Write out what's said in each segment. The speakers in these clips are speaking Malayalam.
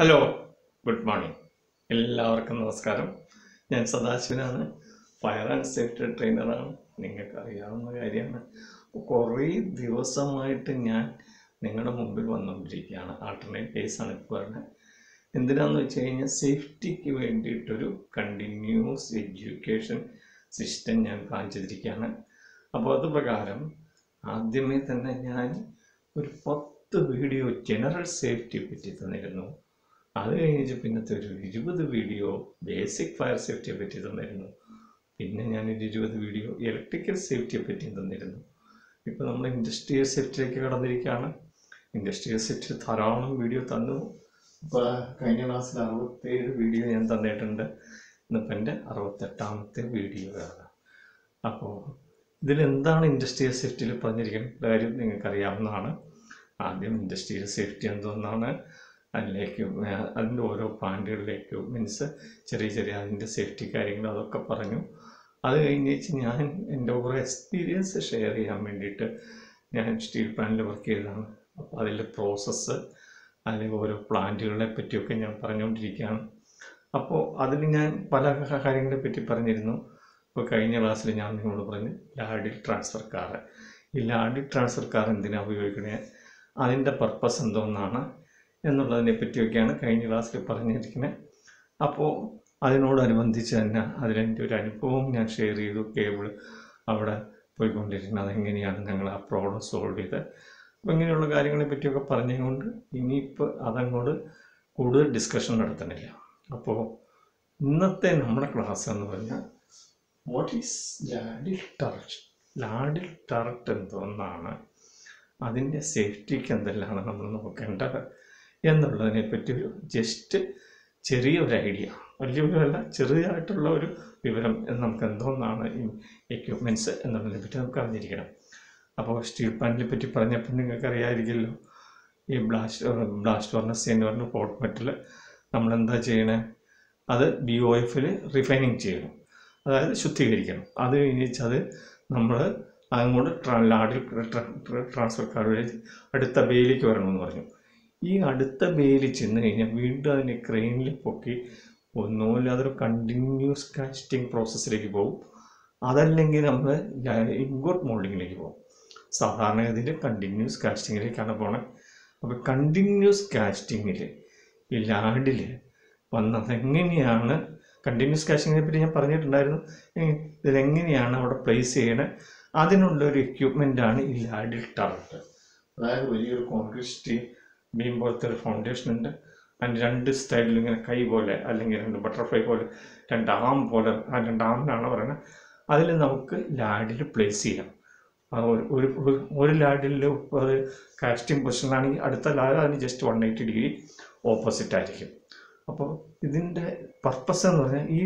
ഹലോ ഗുഡ് മോർണിംഗ് എല്ലാവർക്കും നമസ്കാരം ഞാൻ സദാശിവനാണ് ഫയർ ആൻഡ് സേഫ്റ്റി ട്രെയിനറാണ് നിങ്ങൾക്ക് അറിയാവുന്ന കാര്യമാണ് കുറേ ദിവസമായിട്ട് ഞാൻ നിങ്ങളുടെ മുമ്പിൽ വന്നുകൊണ്ടിരിക്കുകയാണ് ആൾട്ടർനേറ്റ് കേസാണ് ഇപ്പോൾ പറയുന്നത് എന്തിനാന്ന് വെച്ച് കഴിഞ്ഞാൽ സേഫ്റ്റിക്ക് വേണ്ടിയിട്ടൊരു കണ്ടിന്യൂസ് എഡ്യൂക്കേഷൻ സിസ്റ്റം ഞാൻ പ്ലാൻ ചെയ്തിരിക്കുകയാണ് അപ്പോൾ അത് പ്രകാരം ആദ്യമേ തന്നെ ഞാൻ ഒരു പത്ത് വീഡിയോ ജനറൽ സേഫ്റ്റിയെ പറ്റി തന്നിരുന്നു അത് കഴിഞ്ഞിട്ട് പിന്നത്തെ ഒരു ഇരുപത് വീഡിയോ ബേസിക് ഫയർ സേഫ്റ്റിയെ പറ്റി തന്നിരുന്നു പിന്നെ ഞാനൊരു ഇരുപത് വീഡിയോ ഇലക്ട്രിക്കൽ സേഫ്റ്റിയെ പറ്റി തന്നിരുന്നു ഇപ്പോൾ നമ്മൾ ഇൻഡസ്ട്രിയൽ സേഫ്റ്റിയിലേക്ക് കടന്നിരിക്കുകയാണ് ഇൻഡസ്ട്രിയൽ സേഫ്റ്റി ധാരാളം വീഡിയോ തന്നു ഇപ്പോൾ കഴിഞ്ഞ ക്ലാസ്സിൽ അറുപത്തേഴ് വീഡിയോ ഞാൻ തന്നിട്ടുണ്ട് ഇന്നിപ്പോൾ എൻ്റെ അറുപത്തെട്ടാമത്തെ വീഡിയോ ആണ് അപ്പോൾ ഇതിലെന്താണ് ഇൻഡസ്ട്രിയൽ സേഫ്റ്റിയിൽ പറഞ്ഞിരിക്കുന്ന കാര്യം നിങ്ങൾക്കറിയാവുന്നതാണ് ആദ്യം ഇൻഡസ്ട്രിയൽ സേഫ്റ്റി എന്തോന്നാണ് അതിലേക്ക് വേ- അതിൻ്റെ ഓരോ പ്ലാന്റുകളിലേക്ക് മീൻസ് ചെറിയ ചെറിയ അതിൻ്റെ സേഫ്റ്റി കാര്യങ്ങൾ അതൊക്കെ പറഞ്ഞു അത് കഴിഞ്ഞേച്ച് ഞാൻ എൻ്റെ ഓരോ എക്സ്പീരിയൻസ് ഷെയർ ചെയ്യാൻ വേണ്ടിയിട്ട് ഞാൻ സ്റ്റീൽ പ്ലാന്റിൽ വർക്ക് ചെയ്തതാണ് അപ്പോൾ അതിൻ്റെ പ്രോസസ്സ് അല്ലെങ്കിൽ ഓരോ പ്ലാന്റുകളെ പറ്റിയൊക്കെ ഞാൻ പറഞ്ഞുകൊണ്ടിരിക്കുകയാണ് അപ്പോൾ അതിൽ ഞാൻ പല കാര്യങ്ങളെ പറ്റി പറഞ്ഞിരുന്നു ഇപ്പോൾ കഴിഞ്ഞ ക്ലാസ്സിൽ ഞാൻ നിങ്ങളോട് പറഞ്ഞു ലാഡിൽ ട്രാൻസ്ഫർ കാർ ഈ ലാഡിൽ ട്രാൻസ്ഫർ കാർ എന്തിനാണ് ഉപയോഗിക്കണേ അതിൻ്റെ പർപ്പസ് എന്തോന്നാണ് എന്നുള്ളതിനെ പറ്റിയൊക്കെയാണ് കഴിഞ്ഞ ക്ലാസ്സിൽ പറഞ്ഞിരിക്കുന്നത് അപ്പോൾ അതിനോടനുബന്ധിച്ച് തന്നെ അതിലെൻ്റെ ഒരു അനുഭവം ഞാൻ ഷെയർ ചെയ്തു കേബിൾ അവിടെ പോയിക്കൊണ്ടിരിക്കുന്നത് അതെങ്ങനെയാണ് ഞങ്ങൾ ആ പ്രോബ്ലം സോൾവ് ചെയ്തത് അപ്പോൾ ഇങ്ങനെയുള്ള കാര്യങ്ങളെ പറ്റിയൊക്കെ പറഞ്ഞുകൊണ്ട് ഇനിയിപ്പോൾ അതങ്ങോട്ട് കൂടുതൽ ഡിസ്കഷൻ നടത്തണില്ല അപ്പോൾ ഇന്നത്തെ നമ്മുടെ ക്ലാസ് എന്ന് പറഞ്ഞാൽ what is ladle turret ladle turret എന്തോന്നാണ് അതിൻ്റെ സേഫ്റ്റിക്ക് എന്തെല്ലാമാണ് നമ്മൾ നോക്കേണ്ടത് എന്നുള്ളതിനെ പറ്റി ഒരു ജസ്റ്റ് ചെറിയൊരു ഐഡിയ വലിയൊരുമല്ല ചെറിയതായിട്ടുള്ള ഒരു വിവരം എന്ന് നമുക്ക് എന്തോന്നാണ് ഈ എക്യുപ്മെൻറ്റ്സ് എന്നുള്ളതിനെ പറ്റി നമുക്ക് അറിഞ്ഞിരിക്കണം അപ്പോൾ സ്റ്റീൽ പ്ലാന്റിനെ പറ്റി പറഞ്ഞപ്പോൾ നിങ്ങൾക്ക് അറിയാമായിരിക്കുമല്ലോ ഈ ബ്ലാസ്റ്റ് ബ്ലാസ്റ്റ് ഫർണസ് എന്ന് പറഞ്ഞ ഹോട്ട് മെറ്റൽ നമ്മളെന്താ ചെയ്യണേ അത് ബി ഒ എഫിൽ റിഫൈനിങ് ചെയ്യണം അതായത് ശുദ്ധീകരിക്കണം അത് കഴിഞ്ഞിട്ട് അത് നമ്മൾ അതുകൊണ്ട് ട്രാ- ലാഡിൽ ട്രാൻസ്ഫർ കാർഡ് വഴി അടുത്ത ബേയിലേക്ക് വരണമെന്ന് പറഞ്ഞു ഈ അടുത്ത ബേയിൽ ചെന്ന് കഴിഞ്ഞാൽ വീണ്ടും അതിനെ ക്രെയിനിൽ പൊക്കി ഒന്നുമില്ല അതൊരു കണ്ടിന്യൂസ് കാസ്റ്റിംഗ് പ്രോസസ്സിലേക്ക് പോകും അതല്ലെങ്കിൽ നമ്മൾ ഇൻഗോട്ട് മോൾഡിങ്ങിലേക്ക് പോകും സാധാരണഗതിയിൽ കണ്ടിന്യൂസ് കാസ്റ്റിങ്ങിലേക്കാണ് പോണത് അപ്പോൾ കണ്ടിന്യൂസ് കാസ്റ്റിങ്ങിൽ ഈ ലാഡിൽ വന്നത് എങ്ങനെയാണ് കണ്ടിന്യൂസ് കാസ്റ്റിങ്ങിനെ പറ്റി ഞാൻ പറഞ്ഞിട്ടുണ്ടായിരുന്നു എ- ഇതിലെങ്ങനെയാണ് അവിടെ പ്ലേസ് ചെയ്യണത് അതിനുള്ള ഒരു എക്യുപ്മെൻ്റാണ് ഈ ലാഡിൽ ടർട്ട് അതായത് വലിയൊരു കോൺക്രീറ്റ് സ്റ്റീൽ ബീം പോലത്തെ ഒരു ഫൗണ്ടേഷൻ ഉണ്ട് അതിൻ്റെ രണ്ട് സൈഡിലും ഇങ്ങനെ കൈ പോലെ അല്ലെങ്കിൽ രണ്ട് ബട്ടർഫ്ലൈ പോലെ രണ്ട് ആം പോലെ ആ രണ്ട് ആമിനാണ് പറയുന്നത് അതിൽ നമുക്ക് ലാഡിൽ പ്ലേസ് ചെയ്യാം ആ ഒരു ഒരു ഒരു- ഒരു ലാഡിൽ അത് കാസ്റ്റിംഗ് പൊസിഷനിലാണെങ്കിൽ അടുത്ത ലാഡ് അതിന് just one eighty degree opposite ആയിരിക്കും അപ്പോൾ ഇതിൻ്റെ പർപ്പസ് എന്ന് പറഞ്ഞാൽ ഈ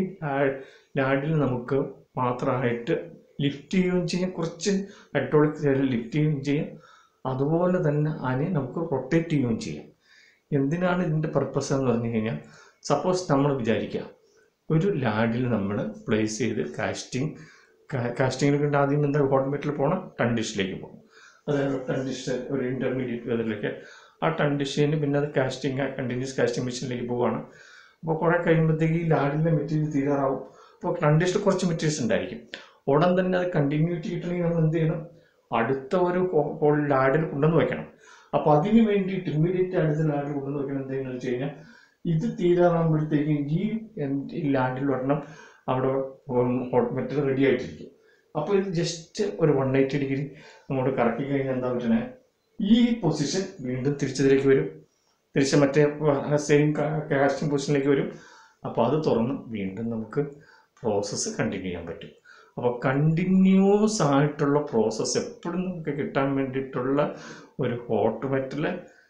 ലാഡിൽ നമുക്ക് മാത്രമായിട്ട് ലിഫ്റ്റ് ചെയ്യുകയും ചെയ്യാം കുറച്ച് ഹൈഡ്രോളിക് സൈഡിൽ ലിഫ്റ്റ് ചെയ്യുകയും ചെയ്യാം അതുപോലെ തന്നെ അതിനെ നമുക്ക് റൊട്ടേറ്റ് ചെയ്യുകയും ചെയ്യാം എന്തിനാണ് ഇതിൻ്റെ പർപ്പസ് എന്ന് പറഞ്ഞു കഴിഞ്ഞാൽ സപ്പോസ് നമ്മൾ വിചാരിക്കുക ഒരു ലാഡിൽ നമ്മൾ പ്ലേസ് ചെയ്ത് കാസ്റ്റിംഗ് കാസ്റ്റിങ്ങിൽ കണ്ട് ആദ്യം എന്താ ഹോട്ട് മെറ്റൽ പോകണം ടൺ ഡിഷിലേക്ക് പോകും അതായത് ടൺ ഡിഷ് ഒരു ഇൻ്റർമീഡിയറ്റ് ലെവലിലേക്ക് ആ ടൺ ഡിഷിന് പിന്നെ അത് കാസ്റ്റിംഗ് കണ്ടിന്യൂസ് കാസ്റ്റിംഗ് മെഷീനിലേക്ക് പോവുകയാണ് അപ്പോൾ കുറേ കഴിയുമ്പോഴത്തേക്ക് ഈ ലാഡിൻ്റെ മെറ്റീരിയൽ തീരാറാവും അപ്പോൾ ടൺ ഡിഷിൽ കുറച്ച് മെറ്റീരിയൽസ് ഉണ്ടായിരിക്കും ഉടൻ തന്നെ അത് കണ്ടിന്യൂറ്റി കിട്ടണമെങ്കിൽ നമ്മൾ എന്ത് ചെയ്യണം അടുത്ത ഒരു ഹോൾ ലാഡിൽ കൊണ്ടുവന്ന് വെക്കണം അപ്പോൾ അതിന് വേണ്ടിയിട്ട് ഇമ്മീഡിയറ്റ് അടുത്ത ലാഡിൽ കൊണ്ടുവന്ന് വെക്കണം എന്ത് ചെയ്യുന്നത് വെച്ച് കഴിഞ്ഞാൽ ഇത് തീരാറാകുമ്പോഴത്തേക്കും ഈ എൻ- ഈ ലാഡിൽ ഒരെണ്ണം അവിടെ ഹോട്ട് മെറ്റൽ റെഡി ആയിട്ടിരിക്കും അപ്പോൾ ഇത് ജസ്റ്റ് ഒരു വൺ എയ്റ്റി ഡിഗ്രി അങ്ങോട്ട് കറക്കി കഴിഞ്ഞാൽ എന്താ പറ്റണേ ഈ പൊസിഷൻ വീണ്ടും തിരിച്ചതിലേക്ക് വരും തിരിച്ച് മറ്റേ സെയിം കാസ്റ്റിംഗ് പൊസിഷനിലേക്ക് വരും അപ്പോൾ അത് തുറന്ന് വീണ്ടും നമുക്ക് പ്രോസസ്സ് കണ്ടിന്യൂ ചെയ്യാൻ പറ്റും അപ്പോൾ കണ്ടിന്യൂസ് ആയിട്ടുള്ള പ്രോസസ്സ് എപ്പോഴും നമുക്ക് കിട്ടാൻ വേണ്ടിയിട്ടുള്ള ഒരു ഹോട്ട് മെറ്റൽ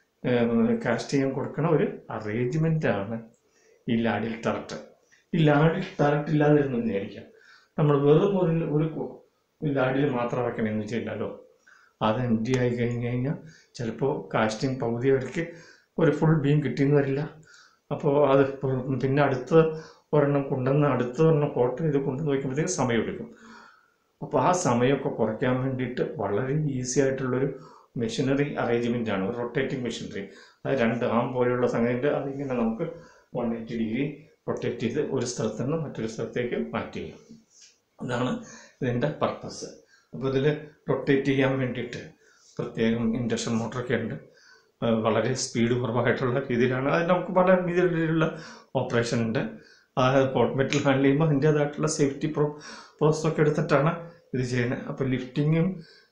കാസ്റ്റ് ചെയ്യാൻ കൊടുക്കണ ഒരു അറേഞ്ച്മെൻ്റ് ആണ് ഈ ലാഡിൽ ടറക്റ്റ് ഈ ലാഡിൽ ടറക്റ്റ് ഇല്ലാതിരുന്നു വിചാരിക്കാം നമ്മൾ വെറും ഒരു ഒരു കു- ഒരു ലാഡിൽ മാത്രം വെക്കണമെന്ന് വെച്ച് കഴിഞ്ഞാലോ അത് എം ഡി ആയി കഴിഞ്ഞ് കഴിഞ്ഞാൽ ചിലപ്പോൾ കാസ്റ്റിംഗ് പകുതി അവർക്ക് ഒരു ഫുൾ ബീം കിട്ടിയെന്ന് വരില്ല അപ്പോൾ അത് ഇപ്പം പിന്നെ അടുത്ത ഒരെണ്ണം കൊണ്ടുവന്ന് അടുത്ത ഒരെണ്ണം ഫോട്ടോ ചെയ്ത് കൊണ്ടുവന്ന് വയ്ക്കുമ്പോഴത്തേക്ക് സമയമെടുക്കും അപ്പോൾ ആ സമയമൊക്കെ കുറയ്ക്കാൻ വേണ്ടിയിട്ട് വളരെ ഈസി ആയിട്ടുള്ളൊരു മെഷീനറി അറേഞ്ച്മെൻ്റ് ആണ് ഒരു റൊട്ടേറ്റിംഗ് മെഷീനറി അത് രണ്ട് ആം പോലെയുള്ള സംഗതിയുണ്ട് അതിങ്ങനെ നമുക്ക് വൺ എയ്റ്റി ഡിഗ്രി റൊട്ടേറ്റ് ചെയ്ത് ഒരു സ്ഥലത്ത് നിന്ന് മറ്റൊരു സ്ഥലത്തേക്ക് മാറ്റി ചെയ്യാം അതാണ് ഇതിൻ്റെ പർപ്പസ് അപ്പോൾ ഇതിൽ റൊട്ടേറ്റ് ചെയ്യാൻ വേണ്ടിയിട്ട് പ്രത്യേകം ഇൻഡക്ഷൻ മോട്ടറൊക്കെ ഉണ്ട് ആ, വളരെ സ്പീഡ് കുറവായിട്ടുള്ള രീതിയിലാണ് അത് നമുക്ക് പല രീതിയിലുള്ള ഓപ്പറേഷൻ ഉണ്ട് ആ ഹോട്ട് മെറ്റൽ ഹാൻഡിൽ ചെയ്യുമ്പോൾ അതിൻ്റേതായിട്ടുള്ള സേഫ്റ്റി പ്രോ പ്രോസസ്സൊക്കെ എടുത്തിട്ടാണ് ഇത് ചെയ്യുന്നത് അപ്പോൾ ലിഫ്റ്റിങ്ങും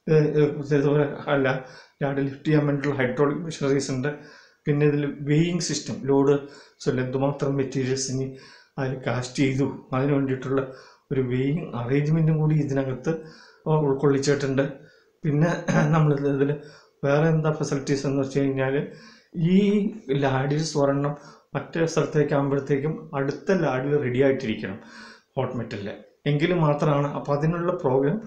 ഇതുപോലെ അല്ല യാർഡ് ലിഫ്റ്റ് ചെയ്യാൻ വേണ്ടിയിട്ടുള്ള ഹൈഡ്രോളിക് മെഷീനറീസ് ഉണ്ട് പിന്നെ ഇതിൽ വെയിങ് സിസ്റ്റം ലോഡ് സോ എന്തുമാത്രം മെറ്റീരിയൽസ് ഇനി അതിൽ കാസ്റ്റ് ചെയ്തു അതിന് വേണ്ടിയിട്ടുള്ള ഒരു വെയിങ് അറേഞ്ച്മെൻറ്റും കൂടി ഇതിനകത്ത് ഉൾക്കൊള്ളിച്ചിട്ടുണ്ട് പിന്നെ നമ്മൾ ഇതിൽ വേറെ എന്താ ഫെസിലിറ്റീസ് എന്ന് വെച്ച് കഴിഞ്ഞാൽ ഈ ലാഡിൽസ് ഒരെണ്ണം മറ്റേ സ്ഥലത്തേക്ക് ആകുമ്പോഴത്തേക്കും അടുത്ത ലാഡിൽ റെഡി ആയിട്ടിരിക്കണം ഹോട്ട് മെറ്റലിൽ എങ്കിലും മാത്രമാണ് അപ്പോൾ അതിനുള്ള പ്രോഗ്രാം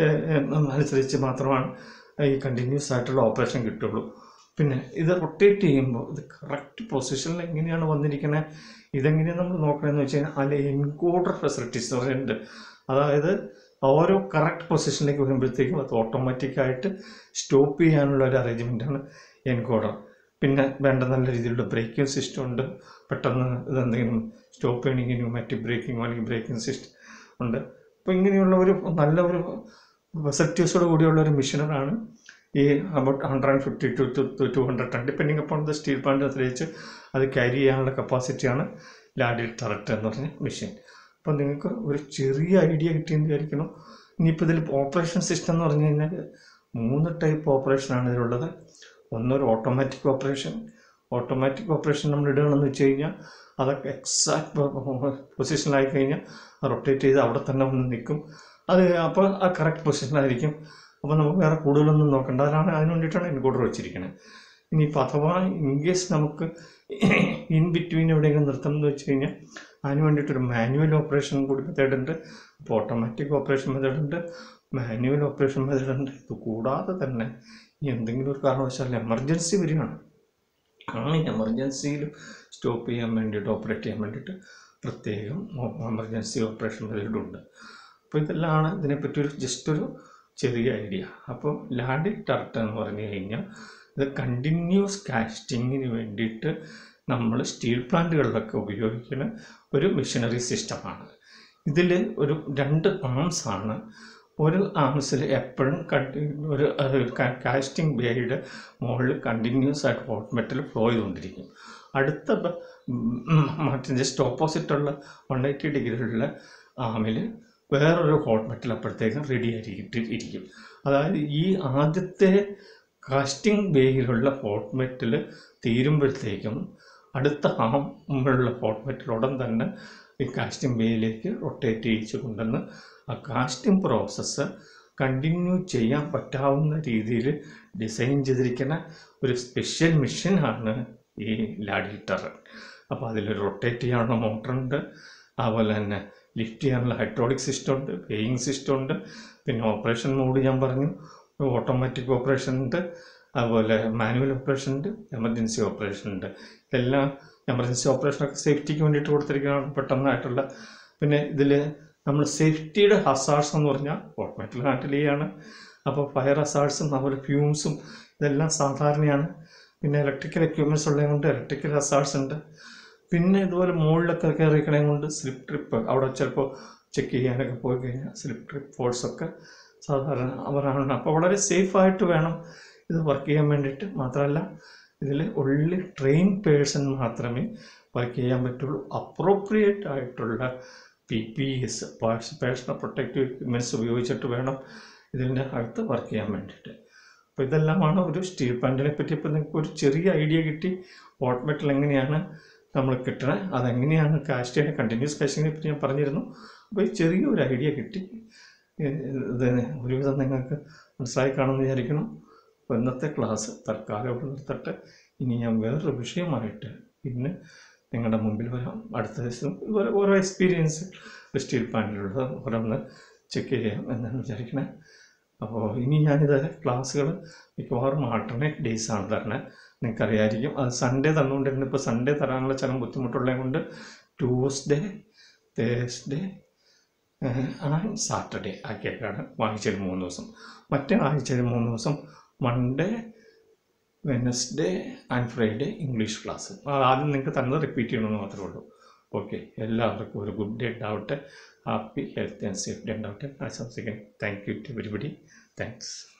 അനുസരിച്ച് മാത്രമാണ് ഈ കണ്ടിന്യൂസ് ആയിട്ടുള്ള ഓപ്പറേഷൻ കിട്ടുള്ളൂ പിന്നെ ഇത് റൊട്ടേറ്റ് ചെയ്യുമ്പോൾ ഇത് കറക്റ്റ് പൊസിഷനിൽ എങ്ങനെയാണ് വന്നിരിക്കുന്നത് ഇതെങ്ങനെയാണ് നമ്മൾ നോക്കണമെന്ന് വെച്ച് കഴിഞ്ഞാൽ അതിൽ എൻകോഡർ ഫെസിലിറ്റീസ് പറയുന്നുണ്ട് അതായത് ഓരോ കറക്റ്റ് പൊസിഷനിലേക്ക് വരുമ്പോഴത്തേക്കും അത് ഓട്ടോമാറ്റിക്കായിട്ട് സ്റ്റോപ്പ് ചെയ്യാനുള്ള ഒരു അറേഞ്ച്മെൻറ്റാണ് എൻകോഡർ പിന്നെ വേണ്ട നല്ല രീതിയിലുള്ള ബ്രേക്കിംഗ് സിസ്റ്റം ഉണ്ട് പെട്ടെന്ന് ഇതെന്തെങ്കിലും സ്റ്റോപ്പ് ചെയ്യണമെങ്കിൽ ന്യൂമാറ്റിക് ബ്രേക്കിംഗ് അല്ലെങ്കിൽ ബ്രേക്കിംഗ് സിസ്റ്റം ഉണ്ട് അപ്പോൾ ഇങ്ങനെയുള്ള ഒരു നല്ല ഒരു ഫെസിലിറ്റീസോട് കൂടിയുള്ള ഒരു മെഷീനറാണ് ഈ about hundred and fifty two two two hundred ton depending upon the steel plant അനുസരിച്ച് അത് ക്യാരി ചെയ്യാനുള്ള കപ്പാസിറ്റിയാണ് ലാഡിൽ ടറക്റ്റ് എന്ന് പറഞ്ഞ മെഷീൻ അപ്പോൾ നിങ്ങൾക്ക് ഒരു ചെറിയ ഐഡിയ കിട്ടിയെന്ന് വിചാരിക്കണം ഇനിയിപ്പോൾ ഇതിൽ ഓപ്പറേഷൻ സിസ്റ്റം എന്ന് പറഞ്ഞു കഴിഞ്ഞാൽ മൂന്ന് ടൈപ്പ് ഓപ്പറേഷനാണ് ഇതിലുള്ളത് ഒന്നൊരു ഓട്ടോമാറ്റിക് ഓപ്പറേഷൻ ഓട്ടോമാറ്റിക് ഓപ്പറേഷൻ നമ്മൾ ഇടുകയാണെന്ന് വെച്ച് കഴിഞ്ഞാൽ അതൊക്കെ എക്സാക്ട് പൊസിഷനിലായി കഴിഞ്ഞാൽ റൊട്ടേറ്റ് ചെയ്ത് അവിടെ തന്നെ വന്ന് നിൽക്കും അത് അപ്പോൾ ആ കറക്റ്റ് പൊസിഷനിലായിരിക്കും അപ്പോൾ നമുക്ക് വേറെ കൂടുതലൊന്നും നോക്കണ്ട അതാണ് അതിന് വേണ്ടിയിട്ടാണ് എൻകോഡർ വെച്ചിരിക്കുന്നത് ഇനിയിപ്പോൾ അഥവാ ഇൻ കേസ് നമുക്ക് ഇൻ ബിറ്റ്വീൻ എവിടെയെങ്കിലും നിർത്തണം എന്ന് വെച്ച് കഴിഞ്ഞാൽ അതിന് വേണ്ടിയിട്ടൊരു മാനുവൽ ഓപ്പറേഷൻ കൂടി മെത്തേഡ് ഉണ്ട് ഇപ്പോൾ ഓട്ടോമാറ്റിക് ഓപ്പറേഷൻ മെത്തേഡ് ഉണ്ട് മാനുവൽ ഓപ്പറേഷൻ മെത്തേഡ് ഉണ്ട് ഇത് കൂടാതെ തന്നെ ഈ എന്തെങ്കിലും ഒരു കാരണവശാൽ എമർജൻസി വരികയാണ് ആ എമർജൻസിയിലും സ്റ്റോപ്പ് ചെയ്യാൻ വേണ്ടിയിട്ട് ഓപ്പറേറ്റ് ചെയ്യാൻ വേണ്ടിയിട്ട് പ്രത്യേകം എമർജൻസി ഓപ്പറേഷൻ മെത്തേഡും ഉണ്ട് അപ്പോൾ ഇതെല്ലാമാണ് ഇതിനെപ്പറ്റി ഒരു ജസ്റ്റ് ഒരു ചെറിയ ഐഡിയ അപ്പോൾ ലാഡി ടർട്ട് എന്ന് പറഞ്ഞു കഴിഞ്ഞാൽ ഇത് കണ്ടിന്യൂസ് കാസ്റ്റിങ്ങിന് വേണ്ടിയിട്ട് നമ്മൾ സ്റ്റീൽ പ്ലാന്റുകളിലൊക്കെ ഉപയോഗിക്കുന്ന ഒരു മെഷീനറി സിസ്റ്റമാണ് ഇതിൽ ഒരു രണ്ട് ആംസ് ആണ് ഒരു ആംസിൽ എപ്പോഴും കണ്ടി ഒരു കാസ്റ്റിംഗ് ബേയുടെ മുകളിൽ കണ്ടിന്യൂസ് ആയിട്ട് ഹോട്ട് മെറ്റൽ ഫ്ലോ ചെയ്തുകൊണ്ടിരിക്കും അടുത്ത ബ- ഉം, മറ്റേ ജസ്റ്റ് ഓപ്പോസിറ്റുള്ള വൺ എയ്റ്റി ഡിഗ്രിയിലുള്ള ആമിൽ വേറൊരു ഹോട്ട് മെറ്റൽ അപ്പോഴത്തേക്കും റെഡി ആയിട്ട് ഇരിക്കും അതായത് ഈ ആദ്യത്തെ കാസ്റ്റിംഗ് ബേയിലുള്ള ഹോട്ട് മെറ്റൽ തീരുമ്പോഴത്തേക്കും അടുത്ത ഹാമുള്ള ഹോട്ട് മെറ്റൽ ഉടൻ തന്നെ ഈ കാസ്റ്റിംഗ് ബേയിലേക്ക് റൊട്ടേറ്റ് ചെയ്യിച്ച് കൊണ്ടുവന്ന് ആ കാസ്റ്റിംഗ് പ്രോസസ്സ് കണ്ടിന്യൂ ചെയ്യാൻ പറ്റാവുന്ന രീതിയിൽ ഡിസൈൻ ചെയ്തിരിക്കുന്ന ഒരു സ്പെഷ്യൽ മെഷീനാണ് ഈ ലാഡി ടറൻ അപ്പോൾ അതിൽ റൊട്ടേറ്റ് ചെയ്യാനുള്ള മോട്ടറുണ്ട് അതുപോലെ തന്നെ ലിഫ്റ്റ് ചെയ്യാനുള്ള ഹൈഡ്രോളിക് സിസ്റ്റം ഉണ്ട് വേയിങ് സിസ്റ്റം ഉണ്ട് പിന്നെ ഓപ്പറേഷൻ മോഡ് ഞാൻ പറഞ്ഞു ഓട്ടോമാറ്റിക് ഓപ്പറേഷൻ ഉണ്ട് അതുപോലെ മാനുവൽ ഓപ്പറേഷൻ ഉണ്ട് എമർജൻസി ഓപ്പറേഷൻ ഉണ്ട് ഇതെല്ലാം എമർജൻസി ഓപ്പറേഷനൊക്കെ സേഫ്റ്റിക്ക് വേണ്ടിയിട്ട് കൊടുത്തിരിക്കുന്നതാണ് പെട്ടെന്നായിട്ടുള്ള പിന്നെ ഇതിൽ നമ്മൾ സേഫ്റ്റിയുടെ ഹസാർഡ്സ് എന്ന് പറഞ്ഞാൽ ഓട്ടോമാറ്റിക് ഹാൻഡിൽ ചെയ്യാണ് അപ്പോൾ ഫയർ ഹസാർഡ്സും അതുപോലെ ഫ്യൂംസും ഇതെല്ലാം സാധാരണയാണ് പിന്നെ ഇലക്ട്രിക്കൽ എക്യുപ്മെൻറ്റ്സ് ഉള്ളത് കൊണ്ട് ഇലക്ട്രിക്കൽ ഹസാർഡ്സ് ഉണ്ട് പിന്നെ ഇതുപോലെ മുകളിലൊക്കെ കയറിക്കണേ കൊണ്ട് സ്ലിപ്പ് ട്രിപ്പ് അവിടെ ചിലപ്പോൾ ചെക്ക് ചെയ്യാനൊക്കെ പോയി കഴിഞ്ഞാൽ സ്ലിപ്പ് ട്രിപ്പ് ഫോഴ്സൊക്കെ സാധാരണ അവരാണ് അപ്പോൾ വളരെ സേഫായിട്ട് വേണം ഇത് വർക്ക് ചെയ്യാൻ വേണ്ടിയിട്ട് മാത്രമല്ല ഇതിൽ ഉള്ളി ട്രെയിൻ പേഴ്സൺ മാത്രമേ വർക്ക് ചെയ്യാൻ പറ്റുള്ളൂ അപ്രോപ്രിയേറ്റ് ആയിട്ടുള്ള P P S personal protective equipments ഉപയോഗിച്ചിട്ട് വേണം ഇതിൻ്റെ അകത്ത് വർക്ക് ചെയ്യാൻ വേണ്ടിയിട്ട് അപ്പോൾ ഇതെല്ലാമാണ് ഒരു സ്റ്റീൽ പ്ലാന്റിനെ പറ്റി ഇപ്പോൾ നിങ്ങൾക്ക് ഒരു ചെറിയ ഐഡിയ കിട്ടി ഹോട്ട് മെറ്റൽ എങ്ങനെയാണ് നമ്മൾ കിട്ടണത് അതെങ്ങനെയാണ് കാസ്റ്റ് ചെയ്യുന്നത് കണ്ടിന്യൂസ് കാസ്റ്റിങ്ങിനെ പറ്റി ഞാൻ പറഞ്ഞിരുന്നു അപ്പോൾ ഈ ചെറിയൊരു ഐഡിയ കിട്ടി ഏഹ് ഇത് ഒരുവിധം നിങ്ങൾക്ക് മനസ്സിലായി കാണുമെന്ന് വിചാരിക്കണം അപ്പോൾ ഇന്നത്തെ ക്ലാസ് തൽക്കാലം ഇവിടെ നിർത്തട്ടെ ഇനി ഞാൻ വേറൊരു വിഷയമായിട്ട് പിന്നെ നിങ്ങളുടെ മുമ്പിൽ വരാം അടുത്ത ദിവസം ഇതുപോലെ ഓരോ എക്സ്പീരിയൻസ് സ്റ്റീൽ പ്ലാന്റിലുള്ള ഓരോന്ന് ചെക്ക് ചെയ്യാം എന്നാണ് വിചാരിക്കണേ അപ്പോൾ ഇനി ഞാനിത് ക്ലാസ്സുകൾ മിക്കവാറും ആൾട്ടർനേറ്റ് ഡേയ്സ് ആണ് തരണേ നിങ്ങൾക്കറിയായിരിക്കും അത് സൺഡേ തന്നുകൊണ്ടിരുന്നു ഇപ്പോൾ സൺഡേ തരാനുള്ള ചില ബുദ്ധിമുട്ടുള്ളത് കൊണ്ട് ട്യൂസ്ഡേ തേഴ്സ്ഡേ ആൻഡ് സാറ്റർഡേ ആക്കിയേക്കാണ് ആഴ്ചയിൽ മൂന്ന് ദിവസം മറ്റേ ആഴ്ചയിൽ മൂന്ന് ദിവസം Monday Wednesday and Friday English class ആദ്യം നിങ്ങൾക്ക് തന്നത് റിപ്പീറ്റ് ചെയ്യണമെന്ന് മാത്രമേ ഉള്ളൂ ഓക്കെ എല്ലാവർക്കും ഒരു ഗുഡ് ഡേ ഉണ്ടാവട്ടെ ഹാപ്പി ഹെൽത്ത് ആൻഡ് സേഫ്റ്റി ഉണ്ടാവട്ടെ ആശംസിക്കുന്നു thank you to everybody thanks